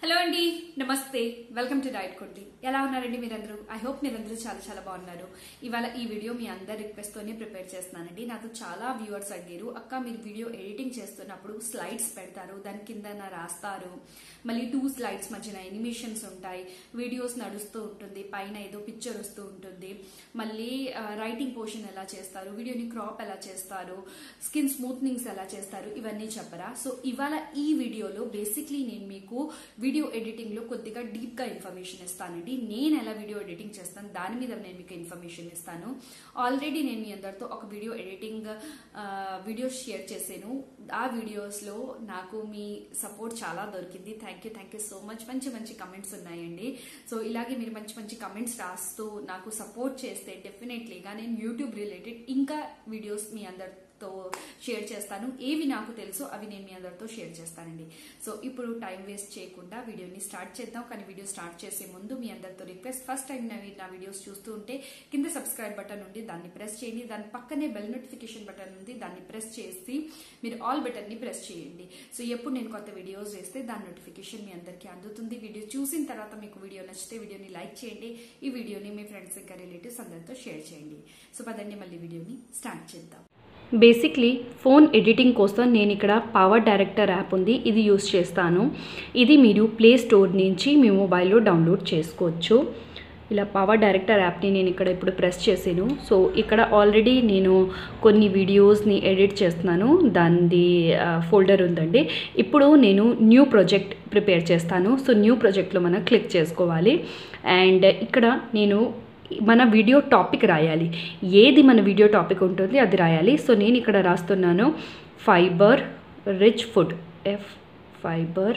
hello అండి నమస్తే welcome to diet కొద్ది ఎలా ఉన్నారండి మీరందరూ ఐ హోప్ మీరందరూ చాలా చాలా బాగున్నారు ఇవాళ ఈ వీడియో మీ అందరి రిక్వెస్ట్ తోనే ప్రిపేర్ చేస్తున్నానండి నాకు చాలా వ్యూవర్స్ అడిగారు అక్క మీరు వీడియో ఎడిటింగ్ చేస్తున్నప్పుడు స్లైడ్స్ పెడతారు దాని కింద రాస్తారు మళ్ళీ టూ స్లైడ్స్ మధ్యన ఎనిమేషన్స్ ఉంటాయి వీడియోస్ నడుస్తూ ఉంటుంది పైన ఏదో పిక్చర్ వస్తూ ఉంటుంది మళ్ళీ రైటింగ్ పోర్షన్ ఎలా చేస్తారు వీడియోని క్రాప్ ఎలా చేస్తారు స్కిన్ స్మూత్నింగ్స్ ఎలా చేస్తారు ఇవన్నీ చెప్పరా సో ఇవాళ ఈ వీడియోలో బేసిక్లీ నేను మీకు వీడియో ఎడిటింగ్ లో కొద్దిగా డీప్ గా ఇన్ఫర్మేషన్ ఇస్తానండి నేను ఎలా వీడియో ఎడిటింగ్ చేస్తాను దాని మీద నేను మీకు ఇన్ఫర్మేషన్ ఇస్తాను ఆల్రెడీ నేను మీ అందరితో ఒక వీడియో ఎడిటింగ్ వీడియోస్ షేర్ చేశాను ఆ వీడియోస్ లో నాకు మీ సపోర్ట్ చాలా దొరికింది thank you thank you so much మంచి మంచి కమెంట్స్ ఉన్నాయండి సో ఇలాగే మీరు మంచి మంచి కమెంట్స్ రాస్తూ నాకు సపోర్ట్ చేస్తే డెఫినెట్లీగా నేను యూట్యూబ్ రిలేటెడ్ ఇంకా వీడియోస్ మీ అందరితో షేర్ చేస్తాను ఏవి నాకు తెలుసో అవి నేను మీ అందరితో షేర్ చేస్తానండి సో ఇప్పుడు టైం వేస్ట్ చేయకుండా వీడియోని స్టార్ట్ చేద్దాం కానీ వీడియో స్టార్ట్ చేసే ముందు మీ అందరితో రిక్వెస్ట్ ఫస్ట్ టైం నా వీడియోస్ చూస్తూ ఉంటే కింద సబ్స్క్రైబ్ బటన్ ఉంది దాన్ని ప్రెస్ చేయండి దాని పక్కనే బెల్ నోటిఫికేషన్ బటన్ ఉంది దాన్ని ప్రెస్ చేసి మీరు ఆల్ బటన్ ని ప్రెస్ చేయండి సో ఎప్పుడు నేను కొత్త వీడియోస్ వేస్తే దాని నోటిఫికేషన్ మీ అందరికీ అందుతుంది వీడియో చూసిన తర్వాత మీకు వీడియో నచ్చితే వీడియోని లైక్ చేయండి ఈ వీడియోని మీ ఫ్రెండ్స్ ఇంకా రిలేటివ్స్ అందరితో షేర్ చేయండి సో పదండి మళ్ళీ వీడియోని స్టార్ట్ చేద్దాం బేసిక్లీ ఫోన్ ఎడిటింగ్ కోసం నేను ఇక్కడ పవర్ డైరెక్టర్ యాప్ ఉంది ఇది యూస్ చేస్తాను ఇది మీరు ప్లే స్టోర్ నుంచి మీ మొబైల్లో డౌన్లోడ్ చేసుకోవచ్చు ఇలా పవర్ డైరెక్టర్ యాప్ని నేను ఇక్కడ ఇప్పుడు ప్రెస్ చేసాను సో ఇక్కడ ఆల్రెడీ నేను కొన్ని వీడియోస్ని ఎడిట్ చేస్తున్నాను దానిది ఫోల్డర్ ఉందండి ఇప్పుడు నేను న్యూ ప్రాజెక్ట్ ప్రిపేర్ చేస్తాను సో న్యూ ప్రాజెక్ట్లో మనం క్లిక్ చేసుకోవాలి అండ్ ఇక్కడ నేను మన వీడియో టాపిక్ రాయాలి ఏది మన వీడియో టాపిక్ ఉంటుంది అది రాయాలి సో నేను ఇక్కడ రాస్తున్నాను fibre rich food F fibre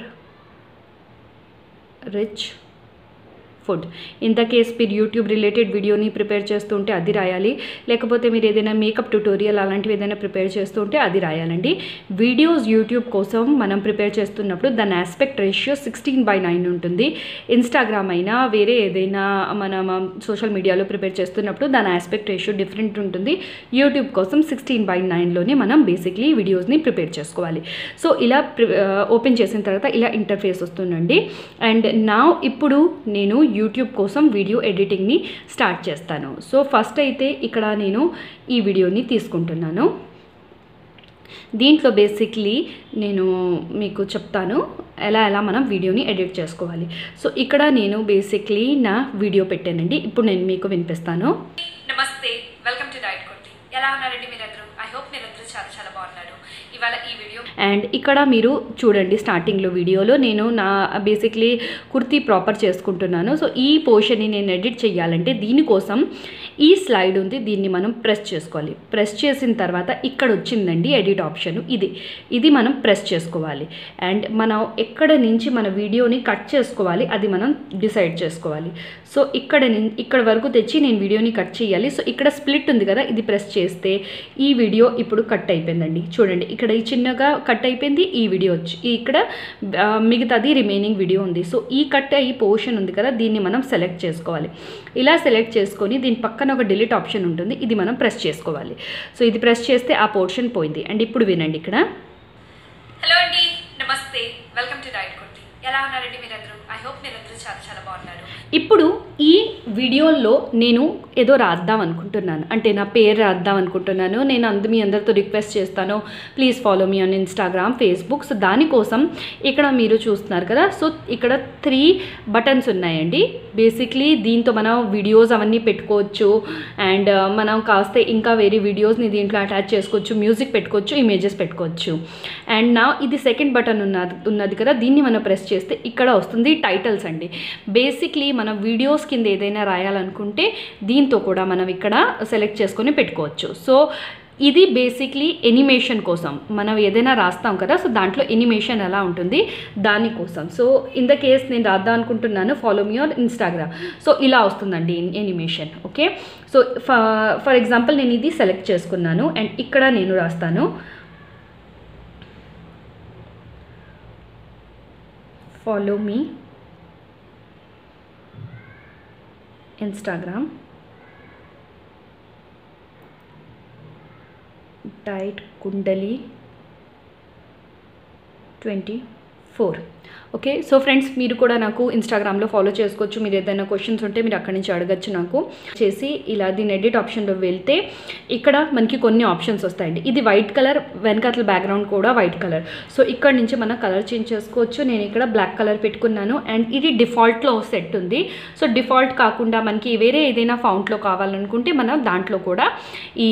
rich food in the case మీరు యూట్యూబ్ రిలేటెడ్ వీడియోని ప్రిపేర్ చేస్తుంటే అది రాయాలి లేకపోతే మీరు ఏదైనా మేకప్ ట్యూటోరియల్ అలాంటివి ఏదైనా ప్రిపేర్ చేస్తుంటే అది రాయాలండి వీడియోస్ యూట్యూబ్ కోసం మనం ప్రిపేర్ చేస్తున్నప్పుడు దాని aspect ratio sixteen by nine ఉంటుంది ఇన్స్టాగ్రామ్ అయినా వేరే ఏదైనా మనం సోషల్ మీడియాలో ప్రిపేర్ చేస్తున్నప్పుడు దాని ఆస్పెక్ట్ రేషియో డిఫరెంట్ ఉంటుంది యూట్యూబ్ కోసం సిక్స్టీన్ బై నైన్లోనే మనం బేసిక్లీ వీడియోస్ని ప్రిపేర్ చేసుకోవాలి సో ఇలా ఓపెన్ చేసిన తర్వాత ఇలా ఇంటర్ఫేస్ వస్తుందండి అండ్ నా ఇప్పుడు నేను యూట్యూబ్ కోసం వీడియో ఎడిటింగ్ని స్టార్ట్ చేస్తాను సో ఫస్ట్ అయితే ఇక్కడ నేను ఈ వీడియోని తీసుకుంటున్నాను దీంట్లో బేసిక్లీ నేను మీకు చెప్తాను ఎలా ఎలా మనం వీడియోని ఎడిట్ చేసుకోవాలి సో ఇక్కడ నేను బేసిక్లీ నా వీడియో పెట్టానండి ఇప్పుడు నేను మీకు వినిపిస్తాను నమస్తే వెల్కమ్ టు డైట్ కొట్టి ఎలా ఉన్నారండి మీరందరూ ఐ హోప్ మీరందరూ చాలా చాలా బాగున్నారు ఇవాళ ఈ వీడియో అండ్ ఇక్కడ మీరు చూడండి స్టార్టింగ్లో వీడియోలో నేను నా బేసిక్లీ కుర్తీ ప్రాపర్ చేసుకుంటున్నాను సో ఈ పోర్షన్ని నేను ఎడిట్ చేయాలంటే దీనికోసం ఈ స్లైడ్ ఉంది దీన్ని మనం ప్రెస్ చేసుకోవాలి ప్రెస్ చేసిన తర్వాత ఇక్కడ వచ్చిందండి ఎడిట్ ఆప్షన్ ఇది ఇది మనం ప్రెస్ చేసుకోవాలి అండ్ మనం ఎక్కడ నుంచి మన వీడియోని కట్ చేసుకోవాలి అది మనం డిసైడ్ చేసుకోవాలి సో ఇక్కడ ఇక్కడ వరకు తెచ్చి నేను వీడియోని కట్ చేయాలి సో ఇక్కడ స్ప్లిట్ ఉంది కదా ఇది ప్రెస్ చేస్తే ఈ వీడియో ఇప్పుడు కట్ అయిపోయిందండి చూడండి ఇక్కడ ఈ చిన్నగా కట్ అయిపోయింది ఈ వీడియో వచ్చి ఇక్కడ మిగతాది రిమైనింగ్ వీడియో ఉంది సో ఈ కట్ ఈ పోర్షన్ ఉంది కదా దీన్ని మనం సెలెక్ట్ చేసుకోవాలి ఇలా సెలెక్ట్ చేసుకొని దీని పక్కన ఒక డిలీట్ ఆప్షన్ ఉంటుంది ఇది మనం ప్రెస్ చేసుకోవాలి సో ఇది ప్రెస్ చేస్తే ఆ పోర్షన్ పోయింది అండ్ ఇప్పుడు వినండి ఇక్కడ హలో అండి నమస్తే వెల్కమ్ టు డైట్ కొట్టి ఎలా ఉన్నారండి మీరందరూ ఐ హోప్ మీరందరూ చాలా చాలా బాగున్నారు ఇప్పుడు ఈ వీడియోలో నేను ఏదో రాద్దాం అనుకుంటున్నాను అంటే నా పేరు రాద్దాం అనుకుంటున్నాను నేను అందు మీ అందరితో రిక్వెస్ట్ చేస్తాను please follow me on Instagram Facebook so దానికోసం ఇక్కడ మీరు చూస్తున్నారు కదా సో ఇక్కడ త్రీ బటన్స్ ఉన్నాయండి బేసిక్లీ దీంతో మనం వీడియోస్ అవన్నీ పెట్టుకోవచ్చు అండ్ మనం కాస్త ఇంకా వేరే వీడియోస్ని దీంట్లో అటాచ్ చేసుకోవచ్చు మ్యూజిక్ పెట్టుకోవచ్చు ఇమేజెస్ పెట్టుకోవచ్చు అండ్ నా ఇది సెకండ్ బటన్ ఉన్నది ఉన్నది కదా దీన్ని మనం ప్రెస్ చేస్తే ఇక్కడ వస్తుంది టైటిల్స్ అండి బేసిక్లీ మనం వీడియోస్ కింద ఏదైనా రాయాలనుకుంటే దీంతో కూడా మనం ఇక్కడ సెలెక్ట్ చేసుకొని పెట్టుకోవచ్చు సో ఇది బేసిక్లీ ఎనిమేషన్ కోసం మనం ఏదైనా రాస్తాం కదా సో దాంట్లో ఎనిమేషన్ ఎలా ఉంటుంది దానికోసం సో ఇన్ ద కేస్ నేను రాద్దాం అనుకుంటున్నాను follow me on Instagram so ఇలా వస్తుందండి animation okay so for example నేను ఇది సెలెక్ట్ చేసుకున్నాను అండ్ ఇక్కడ నేను రాస్తాను follow me Instagram diet Kundali twenty four okay so friends మీరు కూడా నాకు ఇన్స్టాగ్రామ్లో ఫాలో చేసుకోవచ్చు మీరు ఏదైనా క్వశ్చన్స్ ఉంటే మీరు అక్కడి నుంచి అడగచ్చు నాకు చేసి ఇలా దీని ఎడిట్ ఆప్షన్లో వెళ్తే ఇక్కడ మనకి కొన్ని ఆప్షన్స్ వస్తాయండి ఇది వైట్ కలర్ వెనకాతల బ్యాక్గ్రౌండ్ కూడా వైట్ కలర్ సో ఇక్కడ నుంచి మనం కలర్ చేంజ్ చేసుకోవచ్చు నేను ఇక్కడ బ్లాక్ కలర్ పెట్టుకున్నాను అండ్ ఇది డిఫాల్ట్లో సెట్ ఉంది సో డిఫాల్ట్ కాకుండా మనకి వేరే ఏదైనా ఫౌంట్లో కావాలనుకుంటే మనం దాంట్లో కూడా ఈ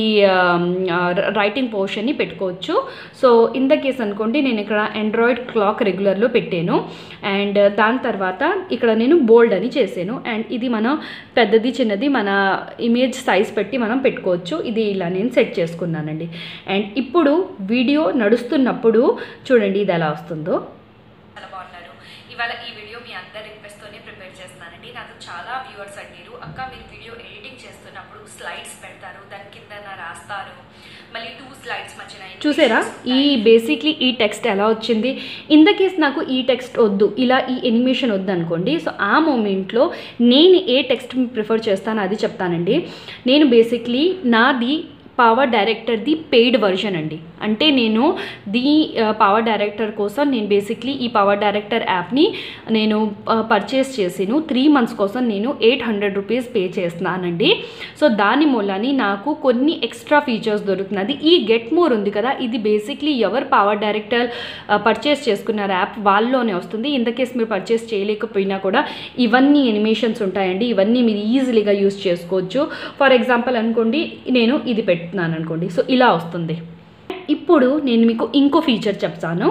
రైటింగ్ పోర్షన్ని పెట్టుకోవచ్చు సో ఇన్ ద కేస్ అనుకోండి నేను ఇక్కడ ఆండ్రాయిడ్ క్లాక్ రెగ్యులర్లో పెట్టాను అండ్ దాని తర్వాత ఇక్కడ నేను బోల్డ్ అని చేశాను అండ్ ఇది మనం పెద్దది చిన్నది మన ఇమేజ్ సైజ్ పెట్టి మనం పెట్టుకోవచ్చు ఇది ఇలా నేను సెట్ చేసుకున్నానండి అండ్ ఇప్పుడు వీడియో నడుస్తున్నప్పుడు చూడండి ఇది ఎలా వస్తుందో చాలా బాగున్నారు ఇవాళ ఈ వీడియో మీ అందరి రిక్వెస్ట్తోనే ప్రిపేర్ చేస్తున్నానండి నాకు చాలా వ్యూవర్స్ అడిగారు అక్క మీరు వీడియో ఎడిటింగ్ చేస్తున్నప్పుడు స్లైడ్స్ పెడతారు దాని కింద రాస్తారు మళ్ళీ టూ స్లైడ్స్ మధ్యన చూసారా ఈ బేసిక్లీ ఈ టెక్స్ట్ ఎలా వచ్చింది ఇన్ ద కేస్ నాకు ఈ టెక్స్ట్ వద్దు ఇలా ఈ ఎనిమేషన్ వద్దు అనుకోండి సో ఆ మూమెంట్లో నేను ఏ టెక్స్ట్ ప్రిఫర్ చేస్తానో అది చెప్తానండి నేను బేసిక్లీ నాది పవర్ డైరెక్టర్ది పెయిడ్ వర్షన్ అండి అంటే నేను ది పవర్ డైరెక్టర్ కోసం నేను బేసిక్లీ ఈ పవర్ డైరెక్టర్ యాప్ని నేను పర్చేస్ చేసాను త్రీ మంత్స్ కోసం నేను ఎయిట్ హండ్రెడ్ రూపీస్ పే చేస్తున్నానండి సో దాని మూలని నాకు కొన్ని ఎక్స్ట్రా ఫీచర్స్ దొరుకుతున్నది ఈ గెట్ మోర్ ఉంది కదా ఇది బేసిక్లీ ఎవరు పవర్ డైరెక్టర్ పర్చేస్ చేసుకున్నారు యాప్ వాళ్ళలోనే వస్తుంది ఇన్ ద కేస్ మీరు పర్చేస్ చేయలేకపోయినా కూడా ఇవన్నీ ఎనిమేషన్స్ ఉంటాయండి ఇవన్నీ మీరు ఈజీలీగా యూస్ చేసుకోవచ్చు ఫర్ ఎగ్జాంపుల్ అనుకోండి నేను ఇది పెడుతున్నాను అనుకోండి సో ఇలా వస్తుంది ఇప్పుడు నేను మీకు ఇంకో ఫీచర్ చెప్తాను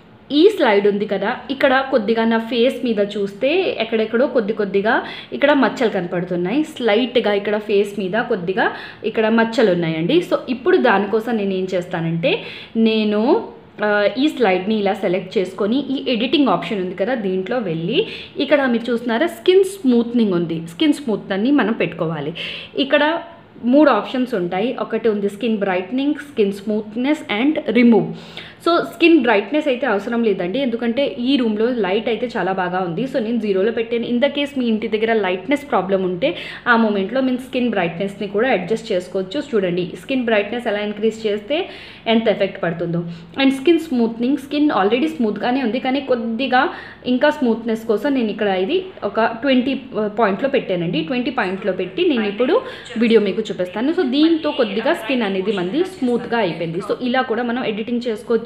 ఈ స్లైడ్ ఉంది కదా ఇక్కడ కొద్దిగా నా ఫేస్ మీద చూస్తే ఎక్కడెక్కడో కొద్ది కొద్దిగా ఇక్కడ మచ్చలు కనపడుతున్నాయి స్లైట్గా ఇక్కడ ఫేస్ మీద కొద్దిగా ఇక్కడ మచ్చలు ఉన్నాయండి సో ఇప్పుడు దానికోసం నేను ఏం చేస్తానంటే నేను ఆ, ఈ స్లైడ్ని ఇలా సెలెక్ట్ చేసుకొని ఈ ఎడిటింగ్ ఆప్షన్ ఉంది కదా దీంట్లో వెళ్ళి ఇక్కడ మీరు చూస్తున్నారా స్కిన్ స్మూత్నింగ్ ఉంది స్కిన్ స్మూత్నర్ని మనం పెట్టుకోవాలి ఇక్కడ మూడు ఆప్షన్స్ ఉంటాయి ఒకటి ఉంది skin brightening skin smoothness and remove so skin brightness అయితే అవసరం లేదండి ఎందుకంటే ఈ రూమ్లో లైట్ అయితే చాలా బాగా ఉంది సో నేను జీరోలో పెట్టాను ఇన్ ద కేస్ మీ ఇంటి దగ్గర లైట్నెస్ ప్రాబ్లం ఉంటే ఆ మూమెంట్లో మేము స్కిన్ బ్రైట్నెస్ని కూడా అడ్జస్ట్ చేసుకోవచ్చు చూడండి స్కిన్ బ్రైట్నెస్ ఎలా ఇంక్రీజ్ చేస్తే ఎంత ఎఫెక్ట్ పడుతుందో and skin smoothing skin already స్మూత్గానే ఉంది కానీ కొద్దిగా ఇంకా స్మూత్నెస్ కోసం నేను ఇక్కడ ఇది ఒక ట్వంటీ పాయింట్లో పెట్టానండి ట్వంటీ పాయింట్లో పెట్టి నేను ఇప్పుడు వీడియో మీకు చూపిస్తాను సో దీంతో కొద్దిగా స్కిన్ అనేది మంది స్మూత్గా అయిపోయింది సో ఇలా కూడా మనం ఎడిటింగ్ చేసుకోవచ్చు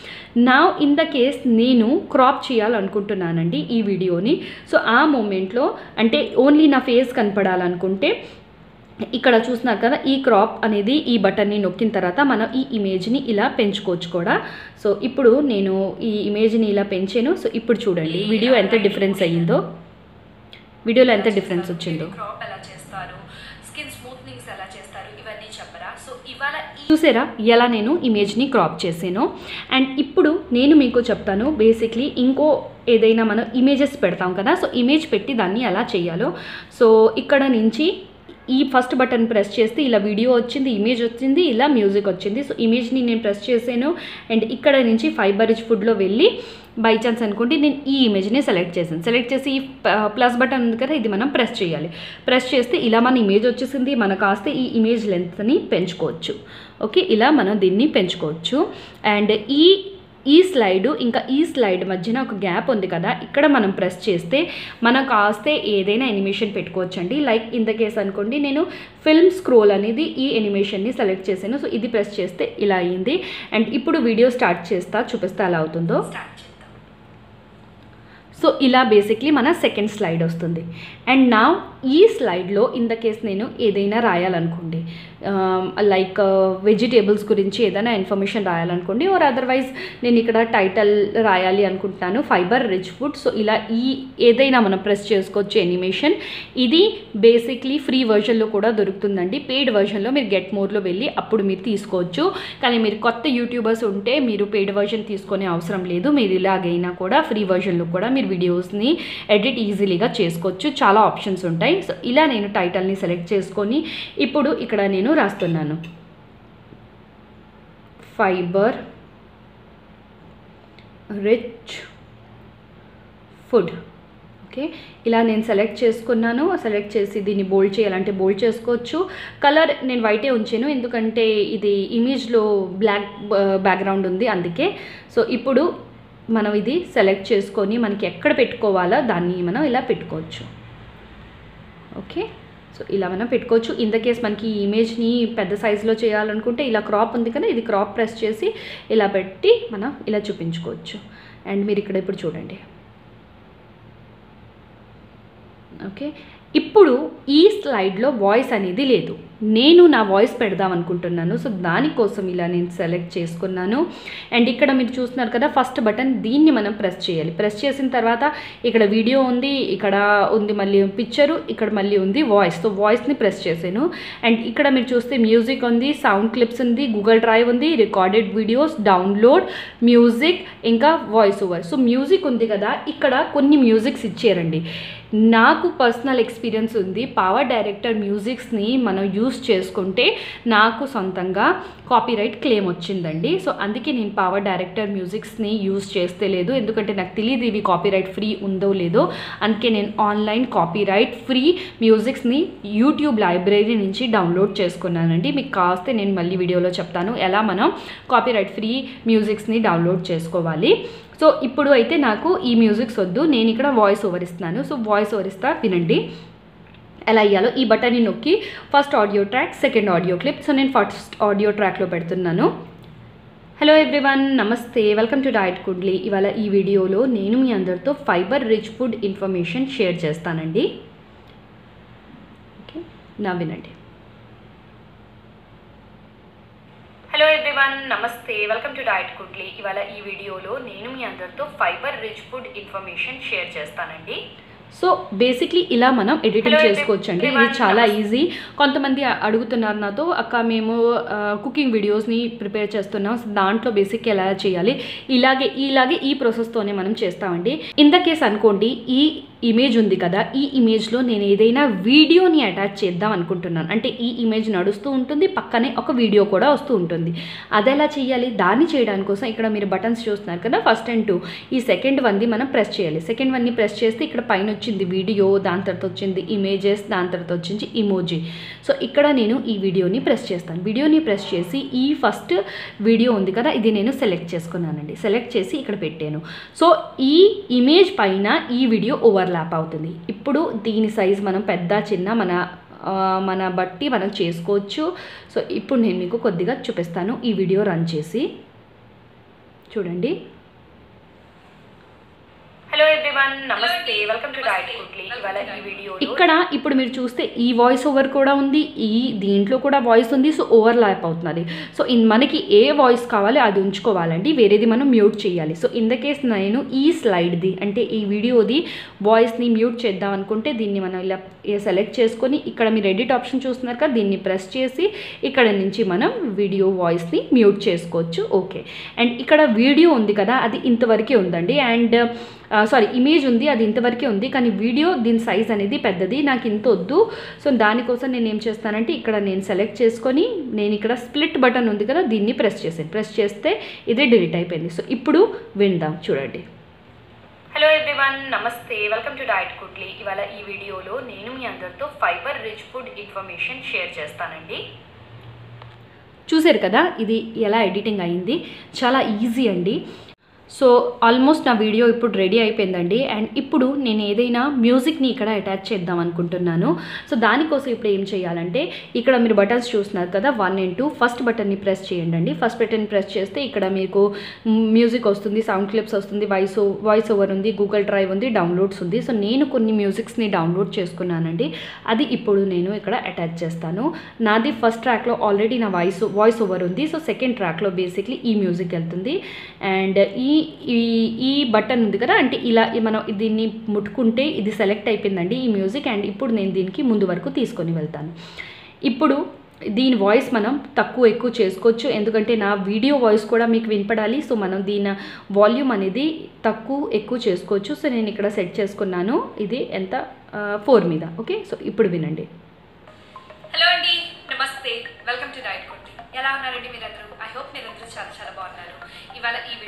నా ఇన్ ద కేస్ నేను క్రాప్ చేయాలనుకుంటున్నానండి ఈ వీడియోని సో ఆ మూమెంట్లో అంటే ఓన్లీ నా ఫేస్ కనపడాలనుకుంటే ఇక్కడ చూస్తున్నారు కదా ఈ క్రాప్ అనేది ఈ బటన్ని నొక్కిన తర్వాత మనం ఈ ఇమేజ్ని ఇలా పెంచుకోవచ్చు కూడా సో ఇప్పుడు నేను ఈ ఇమేజ్ని ఇలా పెంచాను సో ఇప్పుడు చూడండి వీడియో ఎంత డిఫరెన్స్ అయ్యిందో వీడియోలో ఎంత డిఫరెన్స్ వచ్చిందో క్రాప్ ఎలా చేస్తారు స్కిన్ స్మూత్నింగ్స్ ఎలా చేస్తారు ఇవన్నీ చెప్పరా సో ఇవాళ ఈ చూసారా ఎలా నేను ఇమేజ్ని క్రాప్ చేసాను అండ్ ఇప్పుడు నేను మీకు చెప్తాను బేసిక్లీ ఇంకో ఏదైనా మనం ఇమేజెస్ పెడతాం కదా సో ఇమేజ్ పెట్టి దాన్ని ఎలా చేయాలో సో ఇక్కడ నుంచి ఈ ఫస్ట్ బటన్ ప్రెస్ చేస్తే ఇలా వీడియో వచ్చింది ఇమేజ్ వచ్చింది ఇలా మ్యూజిక్ వచ్చింది సో ఇమేజ్ని నేను ప్రెస్ చేశాను అండ్ ఇక్కడ నుంచి ఫైబర్ రిచ్ ఫుడ్లో వెళ్ళి బై ఛాన్స్ అనుకుంటే నేను ఈ ఇమేజ్ని సెలెక్ట్ చేశాను సెలెక్ట్ చేసి ఈ ప్లస్ బటన్ ఉంది కదా ఇది మనం ప్రెస్ చేయాలి ప్రెస్ చేస్తే ఇలా మన ఇమేజ్ వచ్చేసింది మన కాస్త ఈ ఇమేజ్ లెంత్ని పెంచుకోవచ్చు ఓకే ఇలా మనం దీన్ని పెంచుకోవచ్చు అండ్ ఈ ఈ స్లైడ్ ఇంకా ఈ స్లైడ్ మధ్యన ఒక గ్యాప్ ఉంది కదా ఇక్కడ మనం ప్రెస్ చేస్తే మనం కాస్తే ఏదైనా ఎనిమేషన్ పెట్టుకోవచ్చండి లైక్ ఇన్ ద కేస్ అనుకోండి నేను ఫిల్మ్ స్క్రోల్ అనేది ఈ ఎనిమేషన్ని సెలెక్ట్ చేశాను సో ఇది ప్రెస్ చేస్తే ఇలా అయ్యింది అండ్ ఇప్పుడు వీడియో స్టార్ట్ చేస్తా చూపిస్తే ఎలా అవుతుందో స్టార్ట్ చేద్దాం సో ఇలా బేసిక్లీ మన సెకండ్ స్లైడ్ వస్తుంది అండ్ నా ఈ స్లైడ్లో ఇన్ ద కేస్ నేను ఏదైనా రాయాలనుకోండి లైక్ వెజిటేబుల్స్ గురించి ఏదైనా ఇన్ఫర్మేషన్ రాయాలనుకోండి ఆర్ అదర్వైజ్ నేను ఇక్కడ టైటిల్ రాయాలి అనుకుంటున్నాను ఫైబర్ రిచ్ ఫుడ్ సో ఇలా ఈ ఏదైనా మనం ప్రెస్ చేసుకోవచ్చు ఎనిమేషన్ ఇది బేసిక్లీ ఫ్రీ వర్షన్లో కూడా దొరుకుతుందండి పెయిడ్ వర్షన్లో మీరు గెట్ మోర్లో వెళ్ళి అప్పుడు మీరు తీసుకోవచ్చు కానీ మీరు కొత్త యూట్యూబర్స్ ఉంటే మీరు పెయిడ్ వర్షన్ తీసుకునే అవసరం లేదు మీరు ఇలాగైనా కూడా ఫ్రీ వర్షన్లో కూడా మీరు వీడియోస్ని ఎడిట్ ఈజీలీగా చేసుకోవచ్చు చాలా ఆప్షన్స్ ఉంటాయి సో ఇలా నేను టైటిల్ని సెలెక్ట్ చేసుకొని ఇప్పుడు ఇక్కడ నేను రాస్తున్నాను ఫైబర్ రిచ్ ఫుడ్ ఓకే ఇలా నేను సెలెక్ట్ చేసుకున్నాను సెలెక్ట్ చేసి దీన్ని బోల్డ్ చేయాలంటే బోల్డ్ చేసుకోవచ్చు కలర్ నేను వైటే ఉంచాను ఎందుకంటే ఇది ఇమేజ్లో బ్లాక్ బ్యాక్గ్రౌండ్ ఉంది అందుకే సో ఇప్పుడు మనం ఇది సెలెక్ట్ చేసుకొని మనకి ఎక్కడ పెట్టుకోవాలో దాన్ని మనం ఇలా పెట్టుకోవచ్చు ఓకే సో ఇలా మనం పెట్టుకోవచ్చు ఇన్ ద కేస్ మనకి ఈ ఇమేజ్ని పెద్ద సైజులో చేయాలనుకుంటే ఇలా క్రాప్ ఉంది కదా ఇది క్రాప్ ప్రెస్ చేసి ఇలా పెట్టి మనం ఇలా చూపించుకోవచ్చు అండ్ మీరు ఇక్కడ ఇప్పుడు చూడండి ఓకే ఇప్పుడు ఈ స్లైడ్లో వాయిస్ అనేది లేదు నేను నా వాయిస్ పెడదాం అనుకుంటున్నాను సో దానికోసం ఇలా నేను సెలెక్ట్ చేసుకున్నాను అండ్ ఇక్కడ మీరు చూస్తున్నారు కదా ఫస్ట్ బటన్ దీన్ని మనం ప్రెస్ చేయాలి ప్రెస్ చేసిన తర్వాత ఇక్కడ వీడియో ఉంది ఇక్కడ ఉంది మళ్ళీ పిక్చరు ఇక్కడ మళ్ళీ ఉంది వాయిస్ సో వాయిస్ని ప్రెస్ చేశాను అండ్ ఇక్కడ మీరు చూస్తే మ్యూజిక్ ఉంది సౌండ్ క్లిప్స్ ఉంది గూగుల్ డ్రైవ్ ఉంది రికార్డెడ్ వీడియోస్ డౌన్లోడ్ మ్యూజిక్ ఇంకా వాయిస్ ఓవర్ సో మ్యూజిక్ ఉంది కదా ఇక్కడ కొన్ని మ్యూజిక్స్ ఇచ్చారండి నాకు పర్సనల్ ఎక్స్పీరియన్స్ ఉంది పవర్ డైరెక్టర్ మ్యూజిక్స్ని మనం యూస్ చేసుకుంటే నాకు సొంతంగా కాపీరైట్ క్లెయిమ్ వచ్చిందండి సో అందుకే నేను పవర్ డైరెక్టర్ మ్యూజిక్స్ని యూస్ చేస్తే లేదు ఎందుకంటే నాకు తెలియదు ఇవి కాపీరైట్ ఫ్రీ ఉందో లేదో అందుకే నేను ఆన్లైన్ కాపీరైట్ ఫ్రీ మ్యూజిక్స్ని యూట్యూబ్ లైబ్రరీ నుంచి డౌన్లోడ్ చేసుకున్నానండి మీకు కాస్తే నేను మళ్ళీ వీడియోలో చెప్తాను ఎలా మనం కాపీరైట్ ఫ్రీ మ్యూజిక్స్ని డౌన్లోడ్ చేసుకోవాలి సో ఇప్పుడు అయితే నాకు ఈ మ్యూజిక్స్ వద్దు నేను ఇక్కడ వాయిస్ ఓవర్ ఇస్తున్నాను సో వాయిస్ ఓవర్ ఇస్తా వినండి ఎలా ఇయ్యాలో ఈ బటన్ని నొక్కి first audio track second audio clip so నేను ఫస్ట్ ఆడియో ట్రాక్లో పెడుతున్నాను హలో ఎవ్రీవన్ నమస్తే వెల్కమ్ టు డైట్ కుడ్లీ ఇవాళ ఈ వీడియోలో నేను మీ అందరితో fibre rich food information share చేస్తానండి ఓకే నా వినండి హలో ఎవ్రీవన్ నమస్తే వెల్కమ్ టు డైట్ కుడ్లీ ఇవాళ ఈ వీడియోలో నేను మీ అందరితో fibre rich food information share చేస్తానండి సో బేసిక్లీ ఇలా మనం ఎడిటింగ్ చేసుకోవచ్చు అండి ఇది చాలా ఈజీ కొంతమంది అడుగుతున్నారు నాతో అక్క మేము కుకింగ్ వీడియోస్ని ప్రిపేర్ చేస్తున్నాం సో దాంట్లో బేసిక్ ఎలా చేయాలి ఇలాగే ఇలాగే ఈ ప్రాసెస్తోనే మనం చేస్తామండి ఇన్ ద కేస్ అనుకోండి ఈ ఇమేజ్ ఉంది కదా ఈ ఇమేజ్లో నేను ఏదైనా వీడియోని అటాచ్ చేద్దాం అనుకుంటున్నాను అంటే ఈ ఇమేజ్ నడుస్తూ ఉంటుంది పక్కనే ఒక వీడియో కూడా వస్తూ ఉంటుంది అది ఎలా చేయాలి దాన్ని చేయడానికి కోసం ఇక్కడ మీరు బటన్స్ చూస్తున్నారు కదా ఫస్ట్ అండ్ టూ ఈ సెకండ్ వన్ది మనం ప్రెస్ చేయాలి సెకండ్ వన్ని ప్రెస్ చేస్తే ఇక్కడ పైన వచ్చింది వీడియో దాని తర్వాత వచ్చింది ఇమేజెస్ దాని తర్వాత వచ్చింది ఇమోజీ సో ఇక్కడ నేను ఈ వీడియోని ప్రెస్ చేస్తాను వీడియోని ప్రెస్ చేసి ఈ ఫస్ట్ వీడియో ఉంది కదా ఇది నేను సెలెక్ట్ చేసుకున్నానండి సెలెక్ట్ చేసి ఇక్కడ పెట్టాను సో ఈ ఇమేజ్ పైన ఈ వీడియో ఓవర్లాప్ అవుతుంది ఇప్పుడు దీని సైజ్ మనం పెద్ద చిన్న మన మన బట్టి మనం చేసుకోవచ్చు సో ఇప్పుడు నేను మీకు కొద్దిగా చూపిస్తాను ఈ వీడియో రన్ చేసి చూడండి హలో ఎవ్రీవన్ నమస్తే వెల్కమ్ టు డైట్ కుట్లీ ఇవాళ ఈ వీడియో ఇక్కడ ఇప్పుడు మీరు చూస్తే ఈ వాయిస్ ఓవర్ కూడా ఉంది ఈ దీంట్లో కూడా వాయిస్ ఉంది సో ఓవర్ ల్యాప్ అవుతున్నది సో ఇన్ మనకి ఏ వాయిస్ కావాలో అది ఉంచుకోవాలండి వేరేది మనం మ్యూట్ చేయాలి సో ఇన్ ద కేస్ నేను ఈ స్లైడ్ది అంటే ఈ వీడియోది వాయిస్ని మ్యూట్ చేద్దాం అనుకుంటే దీన్ని మనం ఇలా సెలెక్ట్ చేసుకొని ఇక్కడ మీరు ఎడిట్ ఆప్షన్ చూస్తున్నారు కదా దీన్ని ప్రెస్ చేసి ఇక్కడ నుంచి మనం వీడియో వాయిస్ని మ్యూట్ చేసుకోవచ్చు ఓకే అండ్ ఇక్కడ వీడియో ఉంది కదా అది ఇంతవరకే ఉందండి అండ్ సారీ ఇమేజ్ ఉంది అది ఇంతవరకే ఉంది కానీ వీడియో దీని సైజ్ అనేది పెద్దది నాకు ఇంత వద్దు సో దానికోసం నేను ఏం చేస్తానంటే ఇక్కడ నేను సెలెక్ట్ చేసుకొని నేను ఇక్కడ స్ప్లిట్ బటన్ ఉంది కదా దీన్ని ప్రెస్ చేసాను ప్రెస్ చేస్తే ఇది డిలీట్ అయిపోయింది సో ఇప్పుడు విందాం చూడండి హలో ఎవ్రీవన్ నమస్తే వెల్కమ్ టు డైట్ కుడ్లీ ఇవాళ ఈ వీడియోలో నేను మీ అందరితో fibre rich food information share చేస్తానండి చూసారు కదా ఇది ఎలా ఎడిటింగ్ అయింది చాలా ఈజీ అండి సో ఆల్మోస్ట్ నా వీడియో ఇప్పుడు రెడీ అయిపోయిందండి అండ్ ఇప్పుడు నేను ఏదైనా మ్యూజిక్ని ఇక్కడ అటాచ్ చేద్దాం అనుకుంటున్నాను సో దానికోసం ఇప్పుడు ఏం చేయాలంటే ఇక్కడ మీరు బటన్స్ చూస్తున్నారు కదా వన్ అండ్ టూ ఫస్ట్ బటన్ని ప్రెస్ చేయండి అండి ఫస్ట్ బటన్ ప్రెస్ చేస్తే ఇక్కడ మీకు మ్యూజిక్ వస్తుంది సౌండ్ క్లిప్స్ వస్తుంది వాయిస్ వాయిస్ ఓవర్ ఉంది గూగుల్ డ్రైవ్ ఉంది డౌన్లోడ్స్ ఉంది సో నేను కొన్ని మ్యూజిక్స్ని డౌన్లోడ్ చేసుకున్నానండి అది ఇప్పుడు నేను ఇక్కడ అటాచ్ చేస్తాను నాది ఫస్ట్ ట్రాక్లో ఆల్రెడీ నా వాయిస్ వాయిస్ ఓవర్ ఉంది సో సెకండ్ ట్రాక్లో బేసిక్లీ ఈ మ్యూజిక్ వెళ్తుంది అండ్ ఈ ఈ ఈ బటన్ ఉంది కదా అంటే ఇలా మనం దీన్ని ముట్టుకుంటే ఇది సెలెక్ట్ అయిపోయిందండి ఈ మ్యూజిక్ అండ్ ఇప్పుడు నేను దీనికి ముందు వరకు తీసుకొని వెళ్తాను ఇప్పుడు దీని వాయిస్ మనం తక్కువ ఎక్కువ చేసుకోవచ్చు ఎందుకంటే నా వీడియో వాయిస్ కూడా మీకు వినపడాలి సో మనం దీని వాల్యూమ్ అనేది తక్కువ ఎక్కువ చేసుకోవచ్చు సో నేను ఇక్కడ సెట్ చేసుకున్నాను ఇది ఎంత ఫోర్ మీద ఓకే సో ఇప్పుడు వినండి హలో అండి నమస్తే వెల్కమ్ టు డైట్ కొట్టి ఎలా ఉన్నారండి మీరందరూ ఐ హోప్ మీరందరూ చాలా చాలా బాగున్నారు ఇవాళ ఈ వీడియో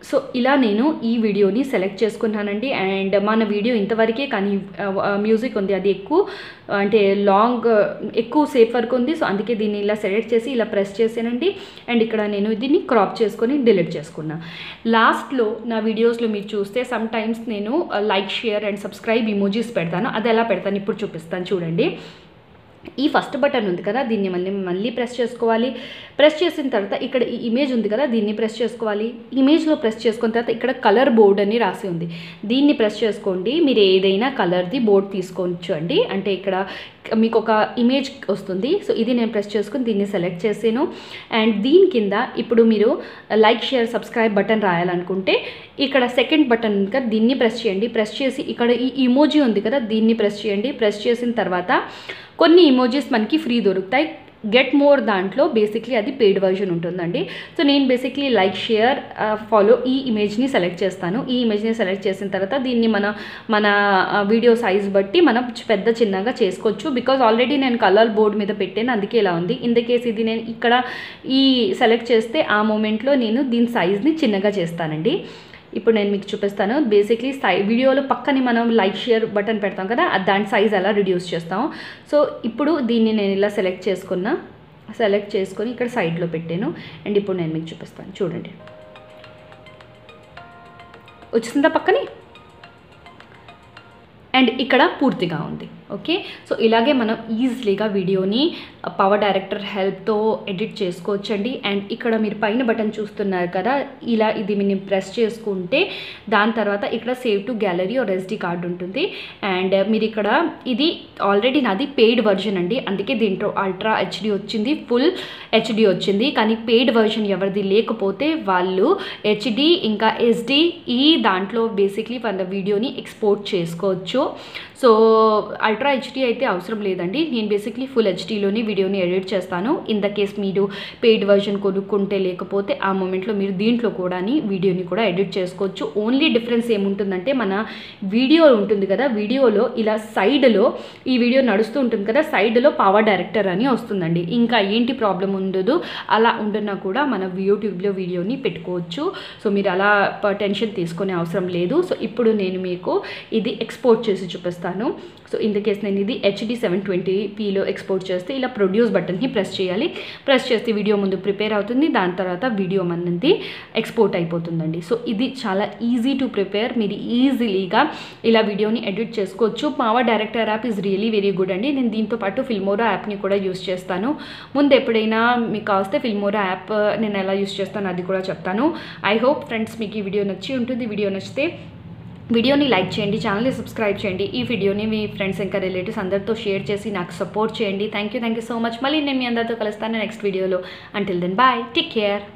సో ఇలా నేను ఈ వీడియోని సెలెక్ట్ చేసుకున్నానండి అండ్ మన వీడియో ఇంతవరకే కానీ మ్యూజిక్ ఉంది అది ఎక్కువ అంటే లాంగ్ ఎక్కువ సేఫ్ వరకు ఉంది సో అందుకే దీన్ని ఇలా సెలెక్ట్ చేసి ఇలా ప్రెస్ చేసానండి అండ్ ఇక్కడ నేను దీన్ని క్రాప్ చేసుకొని డిలీట్ చేసుకున్నా లాస్ట్లో నా వీడియోస్లో మీరు చూస్తే సమ్ టైమ్స్ నేను like share and subscribe emojis పెడతాను అది ఎలా పెడతాను ఇప్పుడు చూపిస్తాను చూడండి ఈ ఫస్ట్ బటన్ ఉంది కదా దీన్ని మళ్ళీ మళ్ళీ ప్రెస్ చేసుకోవాలి ప్రెస్ చేసిన తర్వాత ఇక్కడ ఈ ఇమేజ్ ఉంది కదా దీన్ని ప్రెస్ చేసుకోవాలి ఇమేజ్లో ప్రెస్ చేసుకున్న తర్వాత ఇక్కడ కలర్ బోర్డ్ అని రాసి ఉంది దీన్ని ప్రెస్ చేసుకోండి మీరు ఏదైనా కలర్ది బోర్డ్ తీసుకోవచ్చు అండి అంటే ఇక్కడ మీకు ఒక ఇమేజ్ వస్తుంది సో ఇది నేను ప్రెస్ చేసుకుని దీన్ని సెలెక్ట్ చేసాను అండ్ దీని కింద ఇప్పుడు మీరు లైక్ షేర్ సబ్స్క్రైబ్ బటన్ రాయాలనుకుంటే ఇక్కడ సెకండ్ బటన్ ఉంది కదా దీన్ని ప్రెస్ చేయండి ప్రెస్ చేసి ఇక్కడ ఈ ఇమోజీ ఉంది కదా దీన్ని ప్రెస్ చేయండి ప్రెస్ చేసిన తర్వాత కొన్ని ఇమోజీస్ మనకి ఫ్రీ దొరుకుతాయి గెట్ మోర్ దాంట్లో బేసిక్లీ అది పెయిడ్ వర్జన్ ఉంటుందండి సో నేను బేసిక్లీ లైక్ షేర్ ఫాలో ఈ ఇమేజ్ని సెలెక్ట్ చేస్తాను ఈ ఇమేజ్ని సెలెక్ట్ చేసిన తర్వాత దీన్ని మన మన వీడియో సైజ్ బట్టి మనం పెద్ద చిన్నగా చేసుకోవచ్చు బికాజ్ ఆల్రెడీ నేను కలర్ బోర్డ్ మీద పెట్టాను అందుకే ఇలా ఉంది ఇన్ ద కేస్ ఇది నేను ఇక్కడ ఈ సెలెక్ట్ చేస్తే ఆ మూమెంట్లో నేను దీని సైజ్ని చిన్నగా చేస్తానండి ఇప్పుడు నేను మీకు చూపిస్తాను బేసిక్లీ సై వీడియోలో పక్కనే మనం లైక్ షేర్ బటన్ పెడతాం కదా దాని సైజ్ అలా రిడ్యూస్ చేస్తాం సో ఇప్పుడు దీన్ని నేను ఇలా సెలెక్ట్ చేసుకున్నా సెలెక్ట్ చేసుకొని ఇక్కడ సైడ్లో పెట్టాను అండ్ ఇప్పుడు నేను మీకు చూపిస్తాను చూడండి వచ్చిందా పక్కనే అండ్ ఇక్కడ పూర్తిగా ఉంది ఓకే సో ఇలాగే మనం ఈజీలీగా వీడియోని పవర్ డైరెక్టర్ హెల్ప్తో ఎడిట్ చేసుకోవచ్చండి అండ్ ఇక్కడ మీరు పైన బటన్ చూస్తున్నారు కదా ఇలా ఇది మీరు ప్రెస్ చేసుకుంటే దాని తర్వాత ఇక్కడ save to gallery or SD card ఉంటుంది అండ్ మీరు ఇక్కడ ఇది ఆల్రెడీ నాది పెయిడ్ వర్జన్ అండి అందుకే దీంట్లో అల్ట్రా హెచ్డి వచ్చింది ఫుల్ హెచ్డి వచ్చింది కానీ పెయిడ్ వర్జన్ ఎవరిది లేకపోతే వాళ్ళు హెచ్డి ఇంకా ఎస్డి ఈ దాంట్లో బేసిక్లీ వాళ్ళ వీడియోని ఎక్స్పోర్ట్ చేసుకోవచ్చు సో అల్ట్రా హెచ్డి అయితే అవసరం లేదండి నేను బేసిక్లీ ఫుల్ హెచ్డీలోని వీడియోని ఎడిట్ చేస్తాను ఇన్ ద కేస్ మీరు పెయిడ్ వర్జన్ కొనుక్కుంటే లేకపోతే ఆ మూమెంట్లో మీరు దీంట్లో కూడా వీడియోని కూడా ఎడిట్ చేసుకోవచ్చు ఓన్లీ డిఫరెన్స్ ఏముంటుందంటే మన వీడియో ఉంటుంది కదా వీడియోలో ఇలా సైడ్లో ఈ వీడియో నడుస్తూ ఉంటుంది కదా సైడ్లో పవర్ డైరెక్టర్ అని వస్తుందండి ఇంకా ఏంటి ప్రాబ్లం ఉండదు అలా ఉంటున్నా కూడా మన యూట్యూబ్లో వీడియోని పెట్టుకోవచ్చు సో మీరు అలా టెన్షన్ తీసుకునే అవసరం లేదు సో ఇప్పుడు నేను మీకు ఇది ఎక్స్పోర్ట్ చేసి చూపిస్తాను సో ఇన్ ద కేస్ నేను ఇది హెచ్డి సెవెన్ ట్వంటీ పీలో ఎక్స్పోర్ట్ చేస్తే ఇలా ప్రొడ్యూస్ బటన్ని ప్రెస్ చేయాలి ప్రెస్ చేస్తే వీడియో ముందు ప్రిపేర్ అవుతుంది దాని తర్వాత వీడియో మనది ఎక్స్పోర్ట్ అయిపోతుందండి సో ఇది చాలా ఈజీ టు ప్రిపేర్ మీరు ఈజీలీగా ఇలా వీడియోని ఎడిట్ చేసుకోవచ్చు power director app is really very good అండి నేను దీంతో పాటు ఫిల్మోరా యాప్ని కూడా యూస్ చేస్తాను ముందు ఎప్పుడైనా మీకు కావస్తే ఫిల్మోరా యాప్ నేను ఎలా యూస్ చేస్తాను అది కూడా చెప్తాను ఐ హోప్ ఫ్రెండ్స్ మీకు ఈ వీడియో నచ్చి ఉంటుంది వీడియో నచ్చితే వీడియోని లైక్ చేయండి ఛానల్ని సబ్స్క్రైబ్ చేయండి ఈ వీడియోని మీ ఫ్రెండ్స్ ఇంకా రిలేటివ్స్ అందరితో షేర్ చేసి నాకు సపోర్ట్ చేయండి thank you thank you so much మళ్ళీ నేను మీ అందరితో కలుస్తాను నెక్స్ట్ వీడియోలో until then bye take care